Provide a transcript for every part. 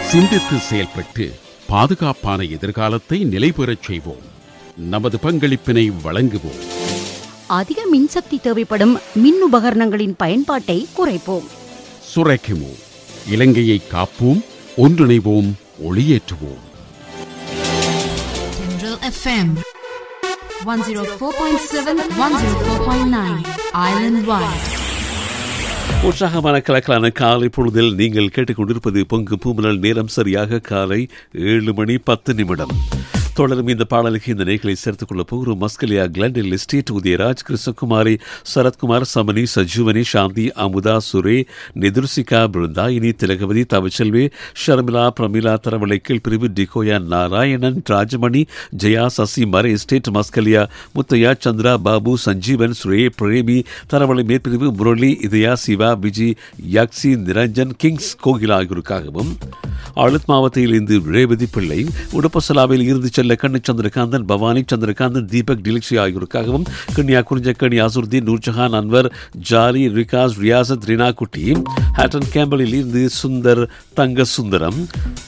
சிந்தித்து செயல்பட்டு பாதுகாப்பான எதிர்காலத்தை நிலைபெறச் செய்வோம் நமது பங்களிப்பினை வழங்குவோம் அதிக மின்சக்தி தேவைப்படும் மின் உபகரணங்களின் பயன்பாட்டை குறைப்போம் சுரைக்குமோ இலங்கையை காப்போம் ஒன்றிணைவோம் ஒளியேற்றுவோம் General FM 104.7 104.9 Island Wide உற்சாகமான கலக்கலான காலை பொழுதில் நீங்கள் கேட்டுக்கொண்டிருப்பது பொங்கு பூமலல் நேரம் சரியாக காலை ஏழு மணி பத்து நிமிடம் தொடரும் இந்த பாடலுக்கு இந்த நேர்களை சேர்த்துக் கொள்ள போகிறோம் மஸ்கலியா கிளண்டில் எஸ்டேட் உதயராஜ் கிருஷ்ணகுமாரி சரத்குமார் சமனி சஜீவனி சாந்தி அமுதா சுரே நிதுர்சிகா பிருந்தாயினி திலகவதி தவச்செல்வி ஷர்மிளா பிரமிளா தரவளை கீழ்பிரிவு டிகோயா நாராயணன் ராஜமணி ஜெயா சசி மர எஸ்டேட் மஸ்கலியா முத்தையா சந்திரா பாபு சஞ்சீவன் சுரே பிரேமி தரவளை மேற்பிரிவு முரளி இதயா சிவா விஜி யாக்சி நிரஞ்சன் கிங்ஸ் கோகிலா ஆகியோருக்காகவும் ஆளுத் மாவட்டத்தில் இருந்து ரேவதி பிள்ளை உடுப்பசலாவில் இருந்து செல்ல கண்ணு சந்திரகாந்தன் பவானி சந்திரகாந்தன் தீபக் டிலக்ஷி ஆகியோருக்காகவும் கன்னியா குறிஞ்சக்கணி அசுர்தீன் நூர்ஜஹான் அன்வர் ஜாரி ரிகாஸ் ரியாசத் ரினா குட்டி ஹேட்டன் கேம்பலில் இருந்து சுந்தர் தங்க சுந்தரம்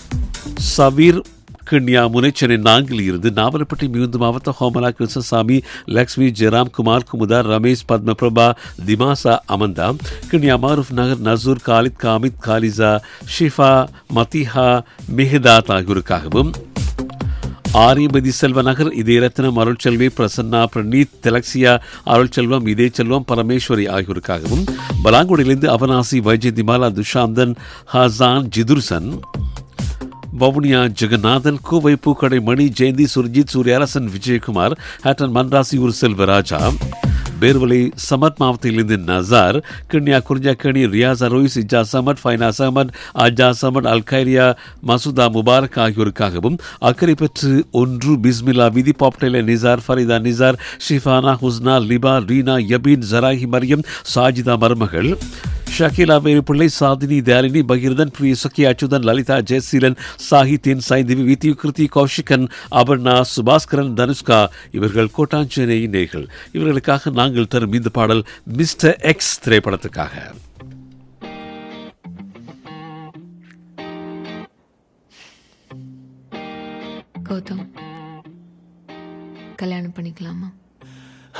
சவீர் கன்யா முனைச்சென்னை நான்கில் இருந்து நாவலப்பட்டி மிகுந்து மாவட்ட ஹோமலா கிருஷ்ணசாமி லக்ஷ்மி ஜெராம் குமார் குமுதார் ரமேஷ் பத்மபிரபா திமாசா அமந்தா கன்யா மாரூஃப் நகர் நசூர் காலித் காமித் காலிசா ஷிஃபா மத்திஹா மிஹதாத் ஆகியோருக்காகவும் ஆரியபதி செல்வநகர் இதே ரத்னம் அருள்செல்வி பிரசன்னா பிரணீத் திலக்ஸியா அருள்செல்வம் இதே செல்வம் பரமேஸ்வரி ஆகியோருக்காகவும் பலாங்குடியிலிருந்து அவனாசி வைஜெயந்திமாலா துஷாந்தன் ஹசான் ஜிதுர்சன் வவுனியா ஜெகநாதன் கோவை பூக்கடை மணி ஜெயந்தி சுர்ஜித் சூரியரசன் விஜயகுமார் ஹேட்டன் மன்ராசியூர் செல்வராஜா பேர்வலை சமத் மாவட்டத்திலிருந்து நசார் கிண்ணியா குறிஞ்சாக்கணி ரியாஸ் அரோயிஸ் இஜா சமட் ஃபைனாஸ் அஹமத் அஜா சமட் அல்கைரியா மசூதா முபாரக் ஆகியோருக்காகவும் அக்கறை பெற்று ஒன்று பிஸ்மில்லா விதி பாப்டேல நிசார் ஃபரிதா நிசார் ஷிஃபானா ஹுஸ்னா லிபா ரீனா யபீன் ஜராஹி மரியம் சாஜிதா மருமகள் ஷக்கீலா வேறுபிள்ளை சாதினி தாரிணி பகீரதன் பிரிய சக்கி அச்சுதன் லலிதா ஜெயசீலன் சாகித்யன் சைந்திவி வித்தி கிருதி கௌஷிகன் அபர்ணா சுபாஸ்கரன் தனுஷ்கா இவர்கள் கோட்டாஞ்சேனை நேர்கள் இவர்களுக்காக நாங்கள் தரும் இந்த பாடல் மிஸ்டர் எக்ஸ் திரைப்படத்துக்காக கௌதம் கல்யாணம் பண்ணிக்கலாமா